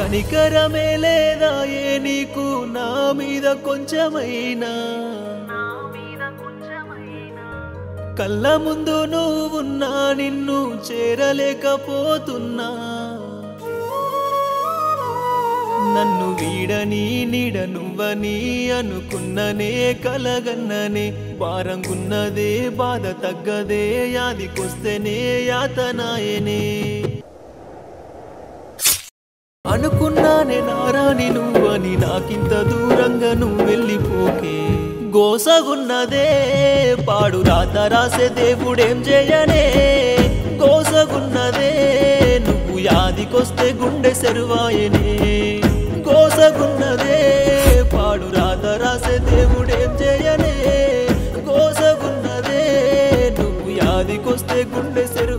కనికరమే లేదా ఏ నీకు నా మీద కొంచెమైనా కళ్ళ ముందు నువ్వున్నా నిన్ను చేరలేకపోతున్నా నన్ను వీడని నీడ నువ్వని అనుకున్ననే కలగన్ననే భారంగున్నదే బాధ తగ్గదే యాదికొస్తేనే యాతనాయనే అనుకున్నానే నారాని నువ్వని నాకింత దూరంగా నువ్వు వెళ్ళిపోకే గోసగున్నదే పాడు రాత రాసే దేవుడేం చేయనే గోసగున్నదే నువ్వు యాదికొస్తే గుండె సెరువాయనే గోసగున్నదే పాడు రాత రాసే దేవుడేం చేయనే గోసగున్నదే నువ్వు యాదికొస్తే గుండె సెరు